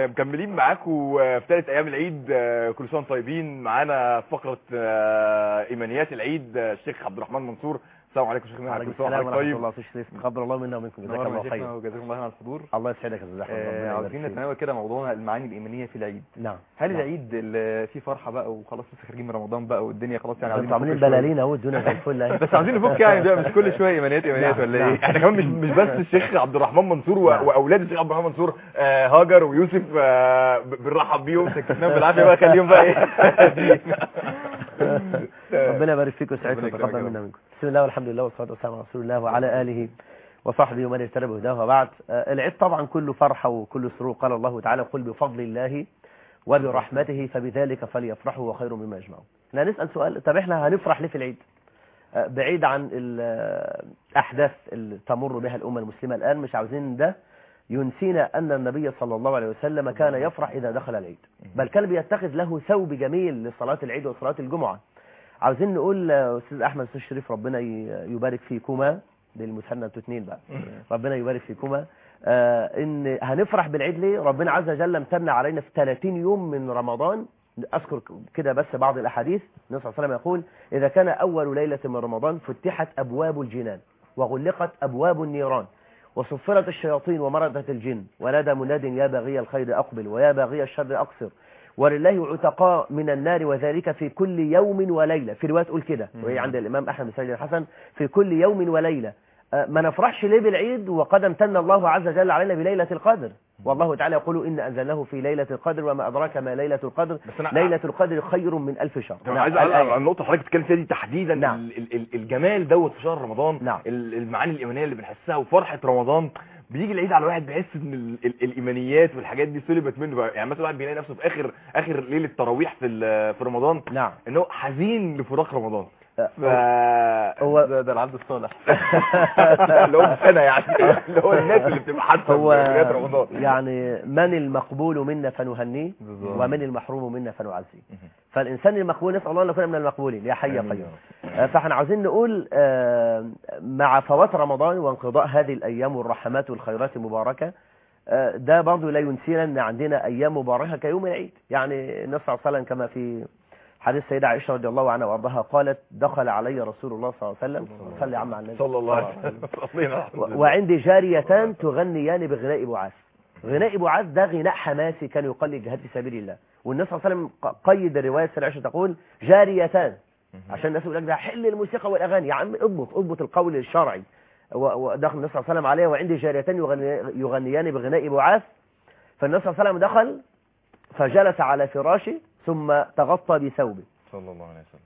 مكملين معاكم في ثالث ايام العيد آه، كل سنه وانتم طيبين معانا فقره آه، ايمانيات العيد آه، الشيخ عبد الرحمن منصور السلام عليكم شيخنا عليكم كل سنه السلام وحضرتك ورحمه طيب الله استاذ شريف تقبل الله منا ومنكم جزاك نورنا الله شيخنا خير وجزاكم الله على الحضور الله يسعدك يا استاذ احمد آه، ربنا يبارك عاوزين فيك. نتناول كده موضوعنا المعاني الايمانيه في العيد نعم هل نعم. العيد اللي فيه فرحه بقى وخلاص لسه خارجين من رمضان بقى والدنيا خلاص يعني انتوا عاملين نفك شوية؟ بلالين اهو الدنيا زي الفل اهي بس عاوزين نفك يعني ده مش كل شويه ايمانيات ايمانيات نعم، ولا نعم. ايه احنا كمان مش مش بس الشيخ عبد الرحمن منصور و- نعم. واولاد الشيخ عبد الرحمن منصور آه، هاجر ويوسف آه، ب- بنرحب بيهم سكتناهم بالعافيه بقى خليهم بقى ايه ربنا يبارك فيك ويسعدك ربنا يكرمك ويتقبل يا رب. منا ومنكم بسم الله والحمد لله والصلاه والسلام على رسول الله وعلى اله وصحبه ومن اهتدى بهداه وبعد آه، العيد طبعا كله فرحه وكله سرور قال الله تعالى قل بفضل الله وبرحمته فبذلك فليفرحوا وخير مما يجمعون احنا نسال سؤال طب احنا هنفرح ليه في العيد آه، بعيد عن الاحداث اللي تمر بها الامه المسلمه الان مش عاوزين ده ينسينا ان النبي صلى الله عليه وسلم كان يفرح اذا دخل العيد بل كان بيتخذ له ثوب جميل لصلاه العيد وصلاه الجمعه عاوزين نقول آه، استاذ احمد استاذ شريف ربنا ي- يبارك فيكما بالمثنى انتوا اتنين بقى ربنا يبارك فيكما آه ان هنفرح بالعيد ليه ربنا عز وجل امتن علينا في 30 يوم من رمضان اذكر كده بس بعض الاحاديث النبي صلى الله عليه وسلم يقول اذا كان اول ليله من رمضان فتحت ابواب الجنان وغلقت ابواب النيران وصفرت الشياطين ومردت الجن ونادى مناد يا باغي الخير اقبل ويا باغي الشر اقصر ولله عتقاء من النار وذلك في كل يوم وليله في روايه تقول كده وهي عند الامام احمد بن سعيد الحسن في كل يوم وليله آه، ما نفرحش ليه بالعيد وقد امتن الله عز وجل علينا بليله القدر والله تعالى يقول ان انزلناه في ليله القدر وما ادراك ما ليله القدر بس أنا- ليله القدر خير من الف شهر انا عايز نعم، اعلق الآية. على النقطه حضرتك بتتكلم فيها دي تحديدا نعم. ال- ال- ال- الجمال دوت في شهر رمضان نعم. ال- المعاني الايمانيه اللي بنحسها وفرحه رمضان بيجي العيد على الواحد بيحس ان ال- ال- الايمانيات والحاجات دي سلبت منه بقى يعني مثلا الواحد بيلاقي نفسه في اخر اخر ليله تراويح في ال- في رمضان نعم ان هو حزين لفراق رمضان ف هو ده, ده العبد الصالح اللي هو السنه يعني اللي هو الناس اللي بتبقى حاسه هو بإيمانيات رمضان يعني من المقبول منا فنهنيه بالظبط. ومن المحروم منا فنعزيه فالإنسان المقبول نسأل الله أن نكون من المقبولين يا حي يا آمين. قيوم آه، فاحنا عاوزين نقول آه، مع فوات رمضان وانقضاء هذه الأيام والرحمات والخيرات المباركة آه، ده برضه لا ينسينا أن عندنا أيام مباركة كيوم العيد يعني النبي صلى الله عليه وسلم كما في حديث السيدة عائشة رضي الله عنها وارضاها قالت دخل علي رسول الله صلى الله عليه وسلم صلي يا عم على النبي صلى الله عليه وسلم صلينا على و- النبي. وعندي جاريتان تغنيان بغناء بعاث غناء بعاث ده غناء حماسي كان يقال للجهاد في سبيل الله والنبي صلى الله عليه وسلم ق- قيد الروايه السيدة عائشه تقول جاريتان عشان الناس يقول لك ده حل الموسيقى والاغاني يا عم اضبط اضبط القول الشرعي و- ودخل النبي صلى الله عليه وسلم عليه وعندي جاريتان يغني- يغنيان بغناء بعاث فالنبي صلى الله عليه وسلم دخل فجلس على فراشه ثم تغطى بثوبه صلى الله عليه وسلم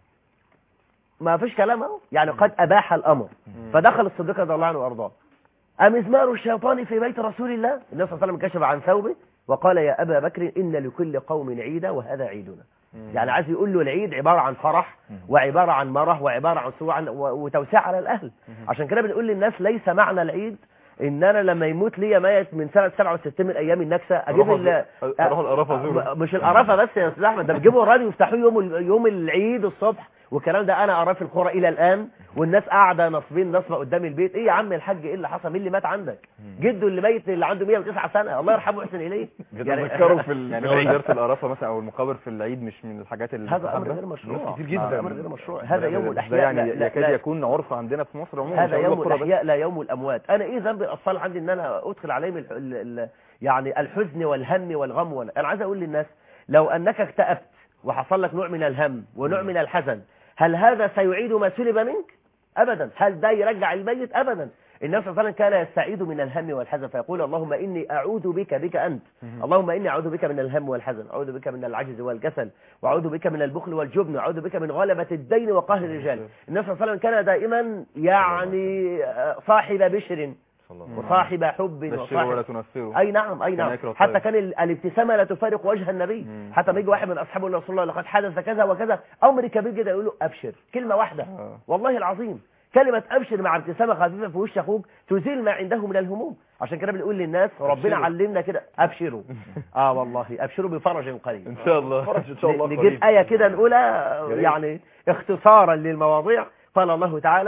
ما فيش كلام اهو يعني قد اباح الامر فدخل الصديق رضي الله عنه وارضاه أمزمار الشيطان في بيت رسول الله النبي صلى الله عليه وسلم كشف عن ثوبه وقال يا أبا بكر إن لكل قوم عيدا وهذا عيدنا يعني عايز يقول له العيد عبارة عن فرح وعبارة عن مرح وعبارة عن سوء عن و- وتوسيع على الأهل عشان كده بنقول للناس ليس معنى العيد ان انا لما يموت ليا ميت من سنه 67 من ايام النكسه اجيب أروح ال- أزور- أروح القرافة أزوره. م- مش القرافه بس يا استاذ احمد ده بيجيبوا الراديو يفتحوه يوم ال- يوم العيد الصبح والكلام ده انا اراه في القرى الى الان والناس قاعده نصبين نصبه قدام البيت ايه يا عم الحاج ايه اللي حصل مين اللي مات عندك جده اللي ميت اللي عنده 109 سنه الله يرحمه ويحسن اليه بيتذكروا في ال- يعني في هو العيد. زياره القرافه مثلا او المقابر في العيد مش من الحاجات اللي هذا امر مستحبة؟ غير مشروع كتير جدا. هذا امر غير مشروع هذا يوم ده الاحياء يعني لا- لا- يكاد لا- يكون عرف عندنا في مصر عموما هذا مش هقول يوم القرى بس. الأحياء لا يوم الأموات أنا إيه ذنب الأطفال عندي إن أنا أدخل عليهم ال ال ال يعني الحزن والهم والغم وال... أنا عايز أقول للناس لو أنك اكتئبت وحصل لك نوع من الهم ونوع من الحزن هل هذا سيعيد ما سلب منك أبدا هل ده يرجع الميت أبدا النبي صلى الله عليه وسلم كان يستعيد من الهم والحزن فيقول اللهم إني أعوذ بك بك أنت اللهم إني أعوذ بك من الهم والحزن أعوذ بك من العجز والكسل وأعوذ بك من البخل والجبن وأعوذ بك من غلبة الدين وقهر الرجال النبي صلى الله عليه وسلم كان دائما يعني آه، صاحب بشر صلى الله وصاحب حب بشروا ولا وصاحب تنفروا اي نعم اي كان نعم يكره حتى الطيب. كان ال- الابتسامه لا تفارق وجه النبي مم. حتى ما يجي واحد من اصحابه يقول له رسول الله لقد حدث كذا وكذا امر كبير جدا يقول له ابشر كلمه واحده آه. والله العظيم كلمة أبشر مع ابتسامة خفيفة في وش أخوك تزيل ما عنده من الهموم عشان كده بنقول للناس ربنا أبشروا. علمنا كده أبشروا آه والله أبشروا بفرج قريب ان شاء الله فرج ان شاء الله نجيب قريب. آية كده نقولها ريت. يعني اختصارا للمواضيع قال الله تعالى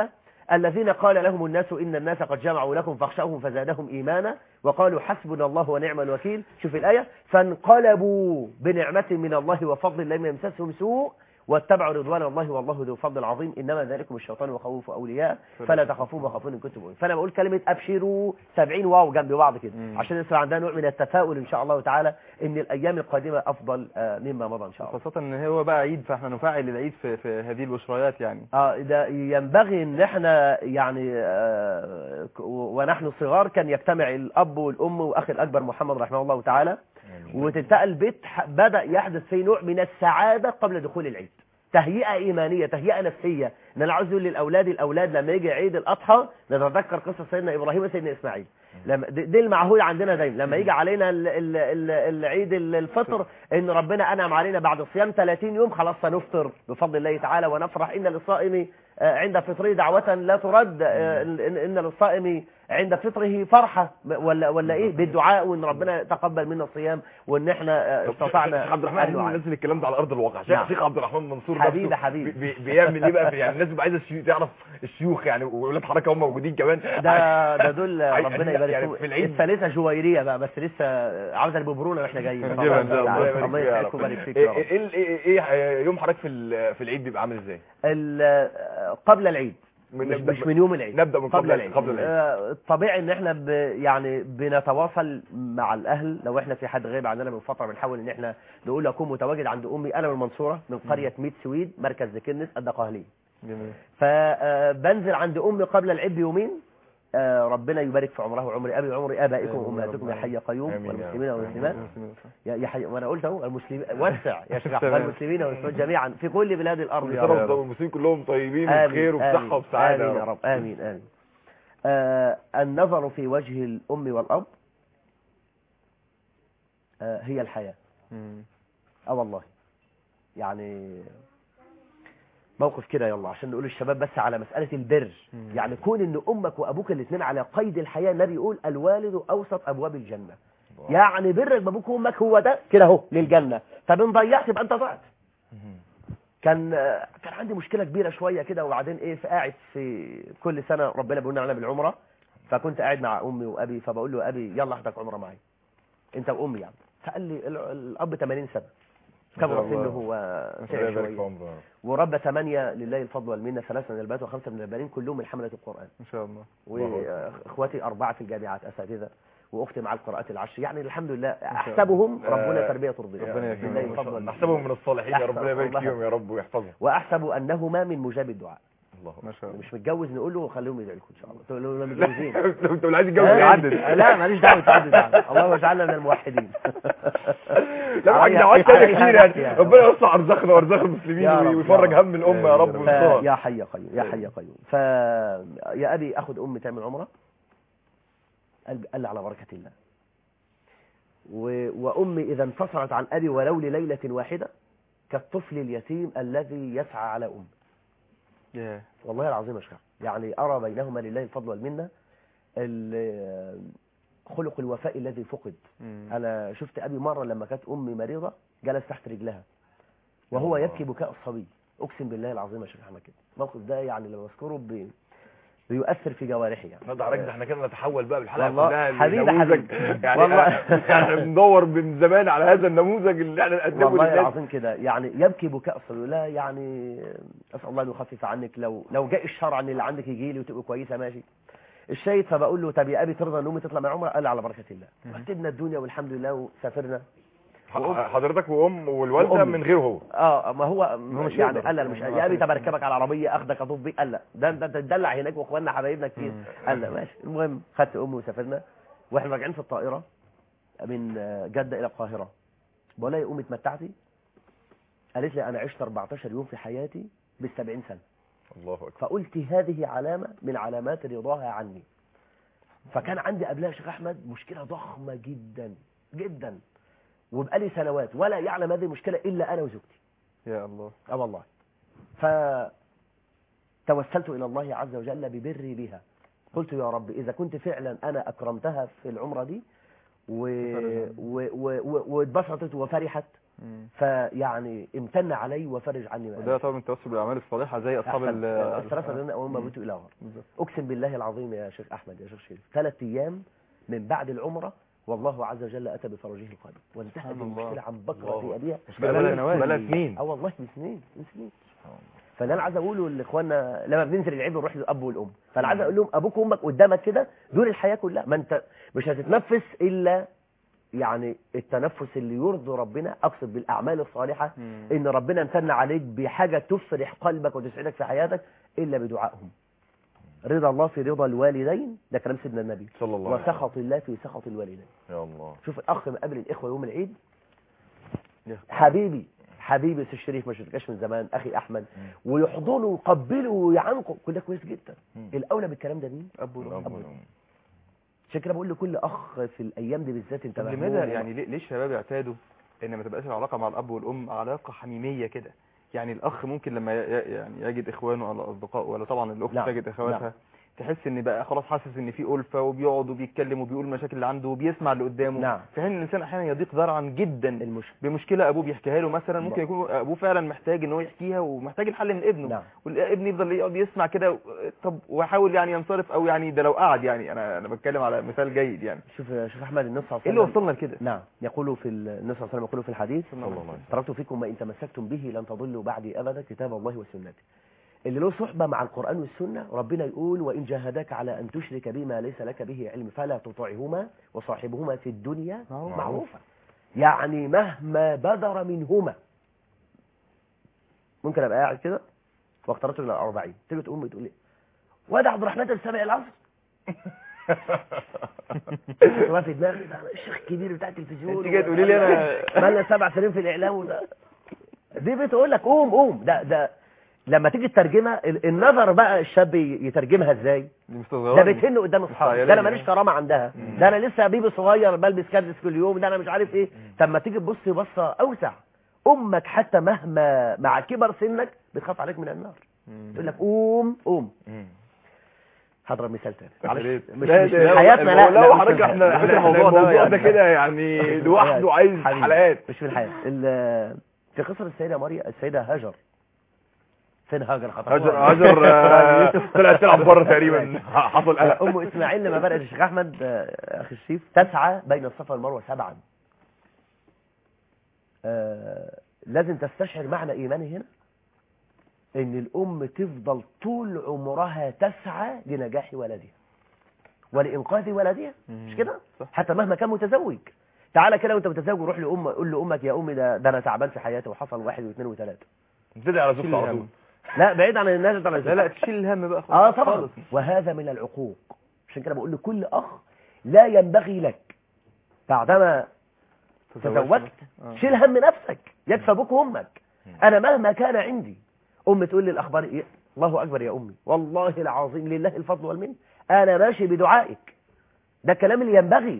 الذين قال لهم الناس إن الناس قد جمعوا لكم فاخشوهم فزادهم إيمانا وقالوا حسبنا الله ونعم الوكيل شوف الآية فانقلبوا بنعمة من الله وفضل لم يمسسهم سوء واتبعوا رضوان الله والله ذو فضل عظيم إنما ذلكم الشيطان وخوف أولياء فلا تخافوا وخافون إن كنتم مؤمنين فأنا بقول كلمة أبشروا 70 واو جنب بعض كده مم. عشان يصير عندنا نوع من التفاؤل إن شاء الله تعالى إن الأيام القادمة أفضل آه، مما مضى إن شاء الله خاصة ان هو بقى عيد فاحنا نفعل العيد في, في هذه البشريات يعني اه ده ينبغي ان احنا يعني آه ك- ونحن صغار كان يجتمع الاب والام واخي الاكبر محمد رحمه الله تعالى وتنتقل البيت ح- بدا يحدث فيه نوع من السعاده قبل دخول العيد تهيئه ايمانيه تهيئه نفسيه ان انا عاوز اقول للاولاد الاولاد لما يجي عيد الاضحى نتذكر قصه سيدنا ابراهيم وسيدنا اسماعيل لما دي دي المعهود عندنا دايما لما يجي علينا ال- ال- ال- العيد ال- الفطر ان ربنا انعم علينا بعد صيام 30 يوم خلاص سنفطر بفضل الله تعالى ونفرح ان للصائم آه، عند فطره دعوة لا ترد آه، ان إن للصائم عند فطره فرحة ولا ولا ايه بالدعاء وان ربنا تقبل منا الصيام وان احنا آه، استطعنا شيخ عبد الرحمن أن عايزين نعد. ننزل الكلام ده على ارض الواقع شيخ نعم. شيخ عبد الرحمن منصور حبيبي نفسه حبيبي. بي- بي- بيعمل ايه بقى في يعني الناس بتبقى عايزه الشيوخ- تعرف الشيوخ يعني واولاد حركه هم موجودين كمان ده ده دول عايز- ربنا يعني يبارك في فيه العيد الثالثه جويريه بقى بس لسه عاوزه الببرونه واحنا جايين نجيبها إن شاء الله. الله الله يخليك ويبارك فيك يا رب ايه ايه ايه إيه يوم حضرتك في ال- في العيد بيبقى عامل ازاي ال- قبل العيد من- مش, نبدأ مش من يوم العيد نبدأ من قبل العيد قبل العيد. آه، الطبيعي ان احنا ب يعني بنتواصل مع الاهل لو احنا في حد غايب عننا من فتره بنحاول ان احنا نقول اكون متواجد عند امي انا من المنصوره من قريه ميت سويد مركز ذكرنس الدقهليه جميل فبنزل عند امي قبل العيد بيومين آه، ربنا يبارك في عمره وعمر ابي وعمر ابائكم آمين يا وامهاتكم يا رب. حي قيوم آمين يا والمسلمين رب. والمسلمات مسلمين. يا يا حي وانا قلت اهو المسلمين وسع يا شيخ أحمد، تمام. المسلمين والمسلمات جميعا في كل بلاد الارض يا كل رب سنه والمسلمين كلهم طيبين آمين، وبخير آمين، وبصحه وبسعاده آمين يا رب آمين آمين آه النظر في وجه الأم والأب آه هي الحياة مم. اه والله يعني موقف كده يلا عشان نقول الشباب بس على مسألة البر مم. يعني كون ان امك وابوك الاثنين على قيد الحياة النبي يقول الوالد اوسط ابواب الجنة يعني برك بابوك وامك هو ده كده اهو للجنة طب ان ضيعت يبقى انت ضعت كان كان عندي مشكله كبيره شويه كده وبعدين ايه فقاعد في كل سنه ربنا بيقول لنا بالعمره فكنت قاعد مع امي وابي فبقول له ابي يلا احضرك عمره معايا انت وامي يعني فقال لي ال- الاب 80 سنه كبر ما شاء الله. سنه ربنا وتعب يبارك في شويه عمره ورب ثمانيه لله الفضل والمنه ثلاثه من البنات وخمسه من البنين كلهم من حمله القران ان شاء الله واخواتي اربعه في الجامعات اساتذه واختي مع القراءات العشر يعني الحمد لله احسبهم ربنا آه، تربيه ترضيه ربنا يكرمك. لله الفضل والمنة. نحسبهم من الصالحين يا أحسن ربنا يبارك الله. فيهم يا رب ويحفظهم واحسب انهما من مجاب الدعاء الله ما شاء الله مش متجوز نقول له خليهم يدعوا لكم ان شاء الله تقول له لو متجوزين لو انت اللي عايز يتجوز لا، يعدد لا ماليش دعوه تعدد يعني. اللهم اجعلنا من الموحدين لا حاجه عليها- دعوات تانية عليها كتير نفسي يعني ربنا يوسع ارزاقنا وارزاق المسلمين يا رب، ويفرج يا رب. هم الامه يا رب ف- ويسترها يا حي يا قيوم يا حي يا قيوم ف يا ابي اخذ امي تعمل عمره قال قال لي على بركه الله و... وامي اذا انفصلت عن ابي ولو لليله واحده كالطفل اليتيم الذي يسعى على امه ياه. والله العظيم يا شيخ يعني أرى بينهما لله الفضل والمنة ال- خلق الوفاء الذي فقد مم. أنا شفت أبي مرة لما كانت أمي مريضة جلس تحت رجلها وهو الله. يبكي بكاء الصبي أقسم بالله العظيم يا شيخ أحمد كده الموقف ده يعني لما أذكره بي... بيؤثر في جوارحي يعني نضع رجل احنا كده نتحول بقى بالحلقه والله كلها حبيبي لنموذج حبيبي. يعني والله. احنا بندور من زمان على هذا النموذج اللي احنا نقدمه والله للناس العظيم كده يعني يبكي بكاء الصبي لا يعني اسال الله ان يخفف عنك لو لو جاء الشرع ان اللي عندك يجي لي وتبقى كويسه ماشي الشاهد فبقول له طب يا ابي ترضى ان امي تطلع مع عمره قال لي على بركه الله رتبنا الدنيا والحمد لله وسافرنا ح- حضرتك وام والوالده وأمي. من غير هو اه ما هو مش يقدر. يعني قال لا مش يا ابي طب اركبك على العربيه اخدك اطوف بيك قال لا ده انت تدلع هناك واخواننا حبايبنا كتير مم. قال لا ماشي المهم خدت امي وسافرنا واحنا راجعين في الطائره من آه، جده الى القاهره بقول لها يا امي اتمتعتي قالت لي انا عشت 14 يوم في حياتي بال 70 سنه الله اكبر فقلت هذه علامه من علامات رضاها عني فكان عندي قبلها يا شيخ احمد مشكله ضخمه جدا جدا وبقالي سنوات ولا يعلم هذه المشكله الا انا وزوجتي يا الله اه والله فتوسلت الى الله عز وجل ببري بها قلت يا رب اذا كنت فعلا انا اكرمتها في العمره دي و... و... و... و... واتبسطت وفرحت مم. فيعني امتن علي وفرج عني ما وده طبعا من التوسل بالاعمال الصالحه زي اصحاب ال- الثلاثة دول أول ما مم. بيتوا إلى غار بالظبط. أقسم بالله العظيم يا شيخ أحمد يا شيخ شريف ثلاث أيام من بعد العمرة والله عز وجل أتى بفرجه القادم وانتهت سبحان الله. المشكلة عن بكرة الله. في أبيها مش بقى سنوات. بلا سنين اه والله من سنين من سنين فاللي انا عايز اقوله لاخواننا لما بننزل العيد بنروح للاب والام فانا عايز اقول لهم ابوك وامك قدامك كده دول الحياه كلها ما انت مش هتتنفس الا يعني التنفس اللي يرضي ربنا اقصد بالاعمال الصالحه مم. ان ربنا امتن عليك بحاجه تفرح قلبك وتسعدك في حياتك الا بدعائهم رضا الله في رضا الوالدين ده كلام سيدنا النبي صلى الله عليه وسلم وسخط الله في سخط الوالدين يا الله شوف الاخ مقابل الاخوه يوم العيد يا. حبيبي حبيبي سي الشريف ما شفتكاش من زمان اخي احمد ويحضنه ويقبله ويعنقه كل ده كويس جدا مم. الاولى بالكلام ده مين اب والام الأب والأم. عشان كده بقول لكل اخ في الايام دي بالذات انت طب مهموم لماذا يعني ليه ليه الشباب يعتادوا ان ما تبقاش العلاقه مع الاب والام علاقه حميميه كده يعني الاخ ممكن لما ي- ي- يعني يجد اخوانه ولا اصدقائه ولا طبعا الاخت نعم. تجد اخواتها نعم. تحس ان بقى خلاص حاسس ان في ألفة وبيقعد وبيتكلم وبيقول المشاكل اللي عنده وبيسمع اللي قدامه نعم. في حين ان الانسان احيانا يضيق ذرعا جدا المشكله بمشكله ابوه بيحكيها له مثلا ممكن نعم. يكون ابوه فعلا محتاج ان هو يحكيها ومحتاج الحل من ابنه نعم. والابن يفضل يقعد يسمع كده طب ويحاول يعني ينصرف او يعني ده لو قعد يعني انا انا بتكلم على مثال جيد يعني شوف شوف احمد النبي صلى الله ايه عليه اللي وسلم وصلنا لكده نعم يقول في ال- النبي صلى الله عليه وسلم يقول في الحديث صلى الله عليه وسلم. تركت فيكم ما ان تمسكتم به لن تضلوا بعدي ابدا كتاب الله وسنتي اللي له صحبة مع القرآن والسنة ربنا يقول وإن جاهداك على أن تشرك بما ليس لك به علم فلا تطعهما وصاحبهما في الدنيا معروف. معروفا يعني مهما بدر منهما ممكن أبقى قاعد كده واقتربت من الأربعين تيجي تقوم تقول لي واد عبد الرحمن السابع العصر ما في دماغي ده أنا الشيخ الكبير بتاع التلفزيون انت جاي تقولي لي انا بقالنا سبع سنين في الاعلام وده دي بتقول لك قوم قوم ده ده لما تيجي تترجمها ال- النظر بقى الشاب ي- يترجمها ازاي دي ده مستصغراني بتهن قدام اصحابه مستعيرين ده انا يعني. ماليش كرامه عندها مم. ده انا لسه بيبي صغير بلبس كادس كل يوم ده انا مش عارف ايه طب ما تيجي تبص بصه اوسع امك حتى مهما مع كبر سنك بتخاف عليك من النار مم. تقول لك قوم قوم مم. هضرب مثال تاني يا معلش ريت. مش, لا، مش ده- من حياتنا لا لا لا مش حضرتك من احنا حياتنا. احنا الموضوع ده الموضوع ده يعني. كده يعني لوحده عايز حبيبي. حلقات مش في الحياة ال- في قصة السيدة مريم السيدة هاجر فين هاجر خطفوها؟ هاجر هاجر آه، طلعت تلعب بره تقريبا حصل قلق ام اسماعيل لما بدات الشيخ احمد آه، اخي الشريف تسعى بين الصفا والمروه سبعا آه، لازم تستشعر معنى ايماني هنا ان الام تفضل طول عمرها تسعى لنجاح ولدها ولانقاذ ولدها مم. مش كده صح. حتى مهما كان متزوج تعالى كده وانت متزوج وروح لام قول لامك يا امي ده, ده انا تعبان في حياتي وحصل واحد واثنين وثلاثه ابتدي على شيل زوجته على الهم. طول لا بعيد عن الناس على لا لا تشيل الهم بقى اه خالص. طبعا خالص. وهذا من العقوق عشان كده بقول لكل اخ لا ينبغي لك بعدما تزوجت آه. شيل هم نفسك يكفى ابوك وامك انا مهما كان عندي ام تقول لي الاخبار إيه؟ الله اكبر يا امي والله العظيم لله الفضل والمنه انا ماشي بدعائك ده الكلام اللي ينبغي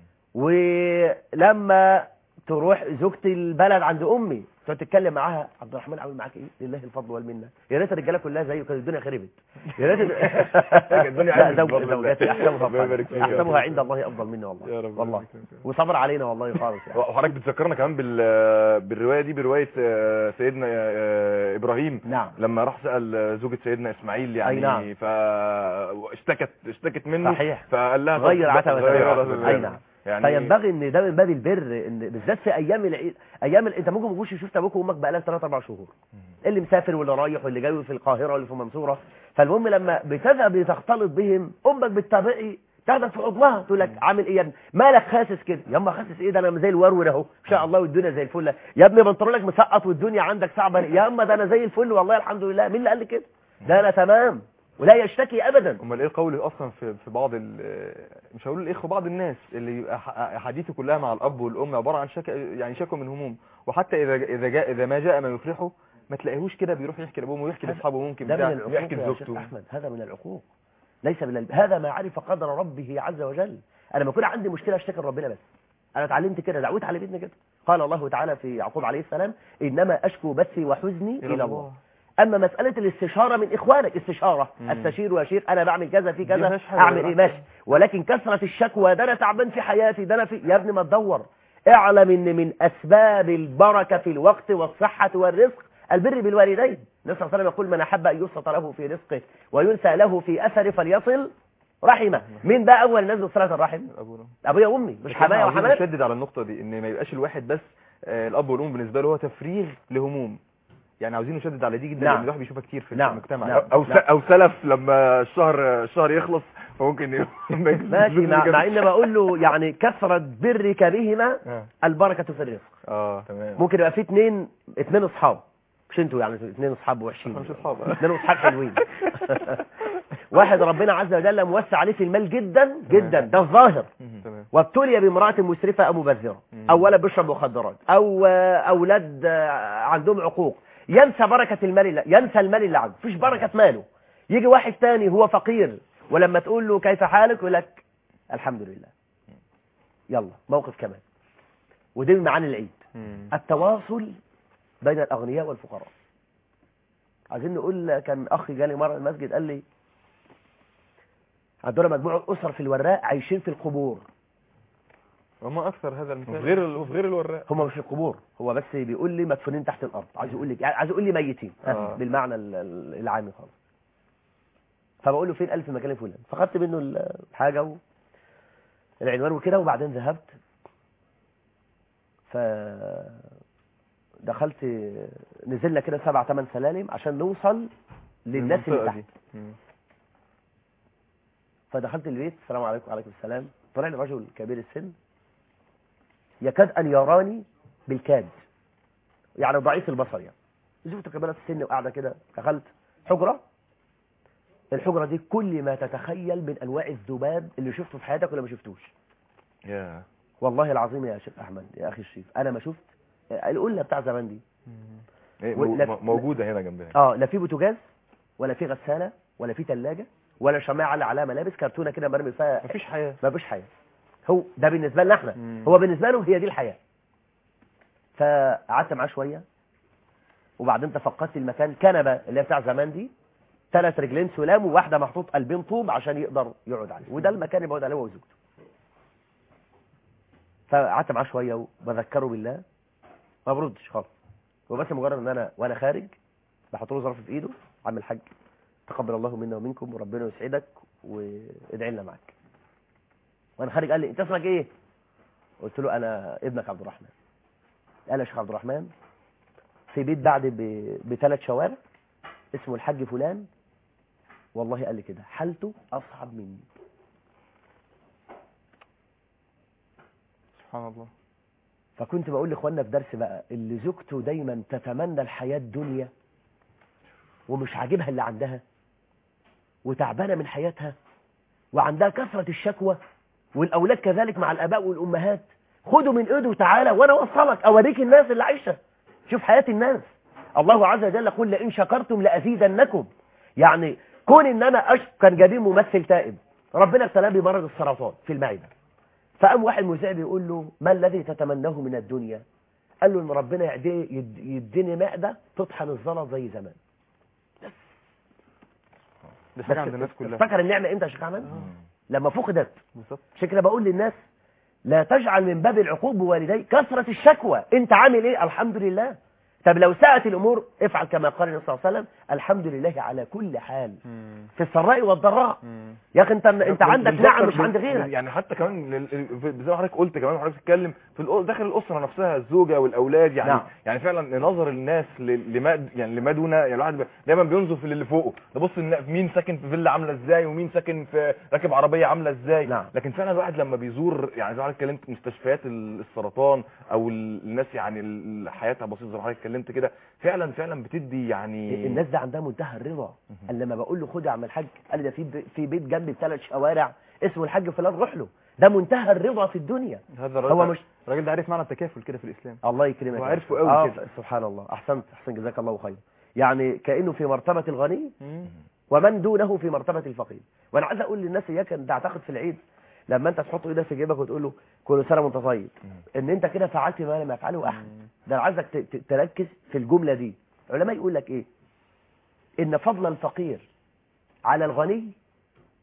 ولما تروح زوجتي البلد عند امي تقعد تتكلم معاها عبد الرحمن عامل معاك ايه لله الفضل والمنه يا ريت الرجاله كلها زيه كانت الدنيا خربت يا ريت كانت الدنيا لا عادي زوج بفضل الله. زوجاتي احسبها ربنا يبارك فيك يا احسبها رب. عند الله افضل مني والله يا رب والله يبارك فيك. وصبر علينا والله خالص يعني وحضرتك بتذكرنا كمان بال بالروايه دي بروايه آه، سيدنا آه، ابراهيم نعم لما راح سال زوجة سيدنا اسماعيل يعني أي نعم. فاشتكت اشتكت منه صحيح. فقال لها طب غير عتبة غير الباب. عتبة اي الباب. نعم يعني فينبغي ان ده من باب البر ان بالذات في ايام العيد ايام ال- انت ممكن ما تكونش شفت ابوك وامك بقالك 3 4 شهور اللي مسافر واللي رايح واللي جاي في القاهره واللي في المنصوره فالمهم لما بتذهب لتختلط بهم امك بالطبيعي تاخدك في حضنها تقول لك عامل ايه يا ابني مالك خاسس كده ياما خاسس ايه ده انا زي الورور اهو ان شاء الله والدنيا زي الفل يا ابني بنطلونك مسقط والدنيا عندك صعبه يا اما ده انا زي الفل والله الحمد لله مين اللي قال لي كده ده انا تمام ولا يشتكي ابدا امال ايه القول اصلا في في بعض ال- مش هقول الاخوه بعض الناس اللي يبقى ح- حديثه كلها مع الاب والام عباره عن شك يعني شكوى من هموم وحتى اذا اذا جاء اذا ما جاء ما يفرحه ما تلاقيهوش كده بيروح يحكي لابوه ويحكي هذا- لاصحابه ممكن ده بتاع من العقوق يحكي يا شيخ لزوجته احمد هذا من العقوق ليس من ال... هذا ما عرف قدر ربه عز وجل انا لما يكون عندي مشكله اشتكي لربنا بس انا اتعلمت كده دعوت على بيتنا كده قال الله تعالى في يعقوب عليه السلام انما اشكو بثي وحزني الى, إلى الله. الله. اما مساله الاستشاره من اخوانك استشاره مم. استشير واشير انا بعمل كذا في دي كذا مفيهاش حاجة اعمل ايه بالعكس. ماشي ولكن كثره الشكوى ده انا تعبان في حياتي ده انا في يا ابني ما تدور اعلم ان من اسباب البركه في الوقت والصحه والرزق البر بالوالدين النبي صلى الله عليه وسلم يقول من احب ان يبسط له في رزقه وينسى له في اثره فليصل رحمه مين بقى اول الناس بصله الرحم ابونا ابويا وامي مش بس احنا حمايا عاوزين وحماتي نشدد على النقطه دي ان ما يبقاش الواحد بس آه، الاب والام بالنسبه له هو تفريغ لهموم يعني عاوزين نشدد على دي جدا نعم. لان الواحد بيشوفها كتير في نعم. المجتمع نعم. او س- او سلف لما الشهر الشهر يخلص فممكن ي- ماشي مع, مع ان بقول له يعني كثره برك بهما اه البركه في الرزق اه تمام ممكن يبقى في اثنين اثنين اصحاب مش انتوا يعني اثنين اصحاب وحشين احنا مش اصحاب اثنين اصحاب حلوين واحد ربنا عز وجل موسع عليه في المال جدا جدا ده الظاهر تمام وابتلي بامرأة مسرفة أو مبذرة مم. أو ولد بيشرب مخدرات أو آه، أولاد آه، عندهم عقوق ينسى بركة المال اللي ينسى المال اللي عنده مفيش بركة ماله يجي واحد تاني هو فقير ولما تقول له كيف حالك يقول لك الحمد لله يلا موقف كمان ودي من معاني العيد مم. التواصل بين الأغنياء والفقراء عايزين نقول كان أخي جالي مرة المسجد قال لي عندنا مجموعة أسر في الوراق عايشين في القبور وما اكثر هذا وفي المثال غير ال- وفي غير الوراق هم مش في القبور هو بس بيقول لي مدفونين تحت الارض عايز يقول لي يعني عايز يقول لي ميتين ها، آه. بالمعنى ال- ال- العامي خالص فبقول له فين ألف مكان فلان فخدت منه ال- الحاجه و... العنوان وكده وبعدين ذهبت ف دخلت نزلنا كده سبع ثمان سلالم عشان نوصل للناس اللي المنطقة تحت دي. مم. فدخلت البيت السلام عليكم وعليكم السلام طلع لي رجل كبير السن يكاد أن يراني بالكاد يعني ضعيف البصر يعني زوجته كبيرة السن وقاعدة كده دخلت حجرة الحجرة دي كل ما تتخيل من أنواع الذباب اللي شفته في حياتك ولا ما شفتوش يا والله العظيم يا شيخ أحمد يا أخي الشريف أنا ما شفت القلة بتاع زمان دي إيه، ولا- مو- موجوده هنا جنبنا اه لا في بوتاجاز ولا في غسالة ولا في ثلاجة ولا شماعة على عليها ملابس كرتونة كده مرمي فيها مفيش حياه ما فيش حياة هو ده بالنسبة لنا احنا مم. هو بالنسبة له هي دي الحياة فقعدت معاه شوية وبعدين تفقدت المكان كنبة اللي هي بتاع زمان دي ثلاث رجلين سلام وواحدة محطوط قلبين طوب عشان يقدر يقعد عليه وده المكان اللي بقعد عليه هو وزوجته فقعدت معاه شوية وبذكره بالله ما بردش خالص هو بس مجرد ان انا وانا خارج بحط له ظرف في ايده عم الحاج تقبل الله منا ومنكم وربنا يسعدك وادعي لنا معاك وانا خارج قال لي انت اسمك ايه قلت له انا ابنك عبد الرحمن قال يا شيخ عبد الرحمن في بيت بعد ب- بثلاث شوارع اسمه الحاج فلان والله قال لي كده حالته اصعب مني سبحان الله فكنت بقول لاخواننا في درس بقى اللي زوجته دايما تتمنى الحياة الدنيا ومش عاجبها اللي عندها وتعبانة من حياتها وعندها كثرة الشكوى والأولاد كذلك مع الآباء والأمهات خدوا من إيده وتعالى وأنا أوصلك أوريك الناس اللي عايشة شوف حياة الناس الله عز وجل يقول لئن شكرتم لأزيدنكم يعني كون إن أنا أش... كان جايبين ممثل تائب ربنا ابتلاه بمرض السرطان في المعدة فقام واحد مذيع بيقول له ما الذي تتمناه من الدنيا قال له ان ربنا يعدي يد- يديني معده تطحن الزلط زي زمان دي حاجه عند الناس كلها افتكر النعمه امتى يا شيخ احمد لما فقدت بالظبط عشان كده بقول للناس لا تجعل من باب العقوق بوالديك كثره الشكوى انت عامل ايه الحمد لله طب لو ساءت الامور افعل كما قال النبي صلى الله عليه وسلم الحمد لله على كل حال مم. في السراء والضراء مم. يا اخي انت انت بال- عندك بالفكر نعم مش بال- عند غيرك يعني حتى كمان لل- ال- زي ما حضرتك قلت كمان حضرتك بتتكلم في الأ- داخل الاسره نفسها الزوجه والاولاد يعني نعم. يعني فعلا نظر الناس ل- لما يعني لما دون يعني الواحد ب- دايما بينظر في اللي فوقه تبص إن مين ساكن في فيلا عامله ازاي ومين ساكن في راكب عربيه عامله ازاي نعم. لكن فعلا الواحد لما بيزور يعني زي ما حضرتك اتكلمت مستشفيات ال- السرطان او ال- الناس يعني ال- حياتها بسيطه زي ما حضرتك اتكلمت كده فعلا فعلا بتدي يعني الناس ده عندها منتهى الرضا قال لما بقول له خد يا عم الحاج قال لي ده في ب- في بيت جنبي بثلاث شوارع اسمه الحاج فلان روح له ده منتهى الرضا في الدنيا هذا الراجل هو مش الراجل ده عارف معنى التكافل كده في الاسلام الله يكرمك هو يا عارفه أخي. قوي آه كده. سبحان الله احسنت احسن جزاك الله خير يعني كانه في مرتبه الغني مم. ومن دونه في مرتبه الفقير وانا عايز اقول للناس اياك ان تعتقد في العيد لما انت تحط ايدك في جيبك وتقول له كل سنه وانت طيب ان انت كده فعلت ما لم يفعله احد ده انا عايزك ت- ت- تركز في الجمله دي العلماء يقول لك ايه ان فضل الفقير على الغني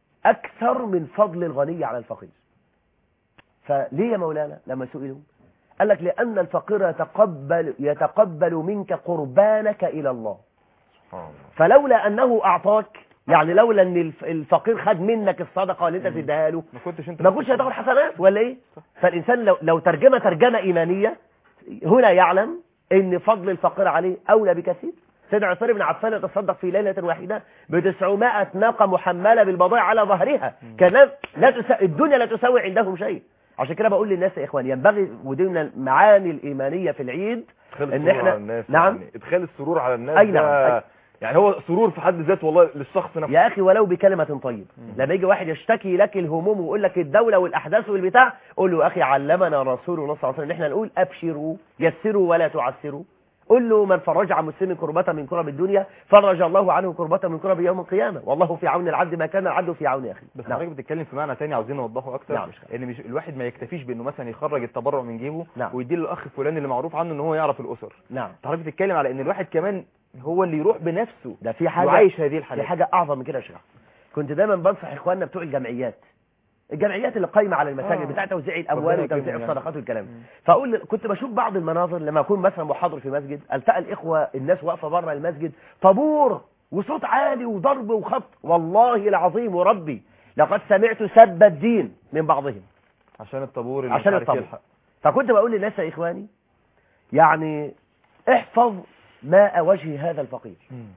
اكثر من فضل الغني على الفقير فليه يا مولانا لما سئلوا قال لك لأن الفقير يتقبل يتقبل منك قربانك إلى الله سبحان الله فلولا أنه أعطاك يعني لولا أن الف- الفقير خد منك الصدقة اللي أنت تديها له ما كنتش انت ما كنتش هتاخد حسنات ولا إيه فالإنسان لو, لو ترجمة ترجمة إيمانية هنا يعلم أن فضل الفقير عليه أولى بكثير سيدنا عثمان بن عفان يتصدق في ليلة واحدة ب 900 ناقة محملة بالبضائع على ظهرها كان لا- لا تس... الدنيا لا تساوي عندهم شيء عشان كده بقول للناس يا إخوان ينبغي ودي من المعاني الإيمانية في العيد ادخال إن السرور إحنا- على الناس نعم. يعني ادخال السرور على الناس أي ده نعم. أي. يعني هو سرور في حد ذاته والله للشخص نفسه يا أخي ولو بكلمة طيبة لما يجي واحد يشتكي لك الهموم ويقول لك الدولة والأحداث والبتاع قول له يا أخي علمنا رسول الله صلى الله عليه وسلم إن احنا نقول أبشروا يسروا ولا تعسروا قل له من فرج عن مسلم كربة من كرب الدنيا فرج الله عنه كربة من كرب يوم القيامة والله في عون العبد ما كان العبد في عون أخيه بس نعم. حضرتك بتتكلم في معنى تاني عاوزين نوضحه اكتر نعم، مش ان مش الواحد ما يكتفيش بانه مثلا يخرج التبرع من جيبه نعم. ويديه للاخ فلان اللي معروف عنه ان هو يعرف الاسر نعم حضرتك بتتكلم على ان الواحد كمان هو اللي يروح بنفسه ده في حاجة وعايش هذه في الحالات حاجة أعظم من كده يا شيخ كنت دايما بنصح إخواننا بتوع الجمعيات الجمعيات اللي قايمة على المساجد آه. بتاع توزيع الأموال ربنا وتوزيع يكرمهم يعني. الصدقات والكلام فأقول كنت بشوف بعض المناظر لما أكون مثلا محاضر في مسجد ألتقى الإخوة الناس واقفة بره المسجد طابور وصوت عالي وضرب وخط والله العظيم وربي لقد سمعت سب الدين من بعضهم عشان الطابور اللي عشان مش عارف الطابور. يلحق. فكنت بقول للناس يا إخواني يعني احفظ ماء وجه هذا الفقير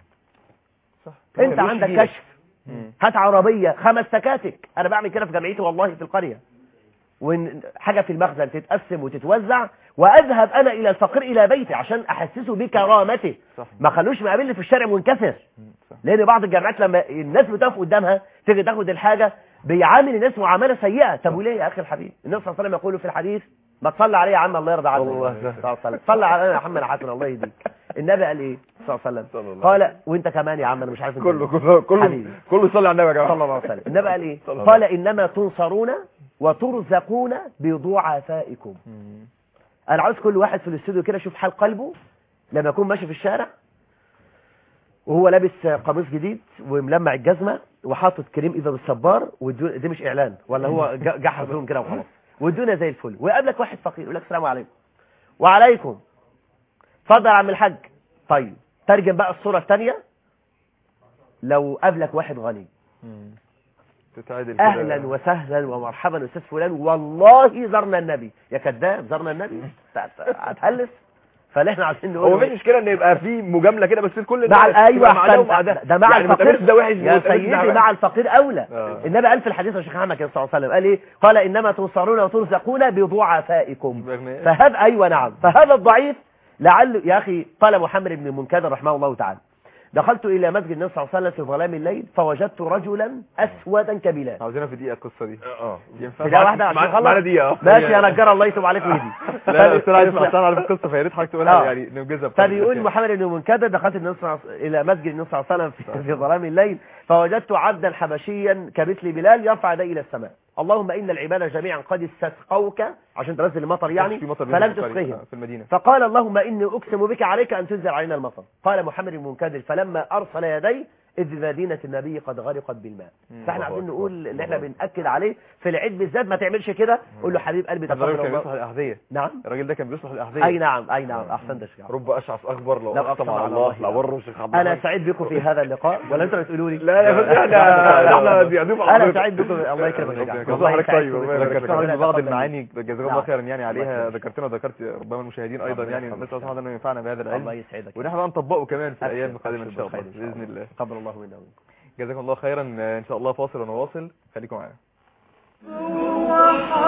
صح انت ملوش عندك جيلك. كشف مم. هات عربية خمس تكاتك انا بعمل كده في جمعيتي والله في القرية وان حاجة في المخزن تتقسم وتتوزع واذهب انا الى الفقير الى بيتي عشان احسسه بكرامته صح ما خلوش مقابلني في الشارع منكسر مم. صح لان بعض الجامعات لما الناس بتقف قدامها تيجي تاخد الحاجة بيعامل الناس معاملة سيئة طب وليه يا اخي الحبيب النبي صلى الله عليه وسلم يقول في الحديث ما تصلي عليه يا عم الله يرضى عنك الله صلى الله عليه وسلم صلى على يا محمد حسن الله يهديك النبي قال ايه صلى الله عليه صلى وسلم الله قال وانت كمان يا عم انا مش عارف انت كله مين. كله كله حبيبي. كله يصلي على النبي يا جماعه صلى الله عليه وسلم النبي قال ايه صلى الله قال انما تنصرون وترزقون بضعفائكم مم. انا عاوز كل واحد في الاستوديو كده يشوف حال قلبه لما يكون ماشي في الشارع وهو لابس قميص جديد وملمع الجزمه وحاطط كريم ايده بالصبار والدو- دي مش اعلان ولا هو ج- جحظ لهم كده وخلاص والدنيا زي الفل ويقابلك واحد فقير يقول لك السلام عليكم وعليكم اتفضل يا عم الحاج طيب ترجم بقى الصوره الثانيه لو قابلك واحد غني مم. تتعادل كده. اهلا وسهلا ومرحبا استاذ فلان والله زرنا النبي يا كذاب زرنا النبي ت- هتهلس فاللي احنا عايزين هو نقوله مفيش مشكله ان يبقى في مجامله كده بس الكل مع الناس ايوه تبقى مع ده ومع أحسن. ده ده مع يعني ما الفقير تقابلش ده وحش يا وما تقابلش سيدي ده وحش. مع الفقير اولى آه. النبي قال في الحديث يا شيخ محمد صلى الله عليه وسلم قال ايه قال انما تنصرون وترزقون بضعفائكم بأغنياء. فهذا ايوه نعم فهذا الضعيف لعل يا اخي قال محمد بن المنكدر رحمه الله تعالى دخلت الى مسجد النبي صلى الله عليه وسلم في ظلام الليل فوجدت رجلا اسودا كبلاد عاوزينها في دقيقه القصه دي اه ينفع في دقيقه واحده عشان معانا اخلص معانا دقيقه ماشي يا نجار الله يتوب عليك ويهديك لا لا بس انا عايز فال- اسمع عارف القصه فيا ريت حضرتك تقولها آه. يعني نوجزها بقدر فبيقول الإمكان. محمد بن منكدر دخلت النبي صلى الله عليه- الى مسجد النبي صلى الله عليه وسلم في- في ظلام الليل فوجدت عبدا حبشيا كمثل بلال يرفع يديه الى السماء اللهم ان العباد جميعا قد استسقوك عشان تنزل المطر يعني في مطر فلم بينزل في تسقهم في المدينه فقال اللهم اني اقسم بك عليك ان تنزل علينا المطر قال محمد بن منكدر فلما ارسل يديه اذ مدينه النبي قد غرقت بالماء مم. فاحنا الله عايزين أكبر. نقول اللي احنا الله بناكد عليه في العيد بالذات ما تعملش كده قول له حبيب قلبي ده الراجل تقبل كان بيصلح الله الاحذيه نعم الراجل ده كان بيصلح الاحذيه اي نعم اي نعم احسنت يا شيخ رب اشعث اخبر لو لو اقسم أقسم على على الله الله لبره الشيخ عبد انا الرحمن. سعيد بكم في هذا اللقاء ولا انتوا بتقولوا لي لا لا بس احنا احنا ضيوف على انا حضرتك. سعيد بكم الله يكرمك يا جماعه جزاك حضرتك طيب ربنا يبارك ذكرتنا لك. حضرتك ببعض تقبل المعاني جزاك الله نعم. خيرا يعني عليها الله يكرمك. ذكرتنا وذكرت ربما المشاهدين ايضا الله يعني يحفظك. نسال الله سبحانه انه ينفعنا بهذا الله العلم يسعدك وان احنا نطبقه كمان في أبشر، الايام القادمه ان أبشر شاء الله بالخير إن شاء باذن الله قبل الله منا ومنكم جزاكم الله خيرا ان شاء الله فاصل ونواصل خليكم معانا هو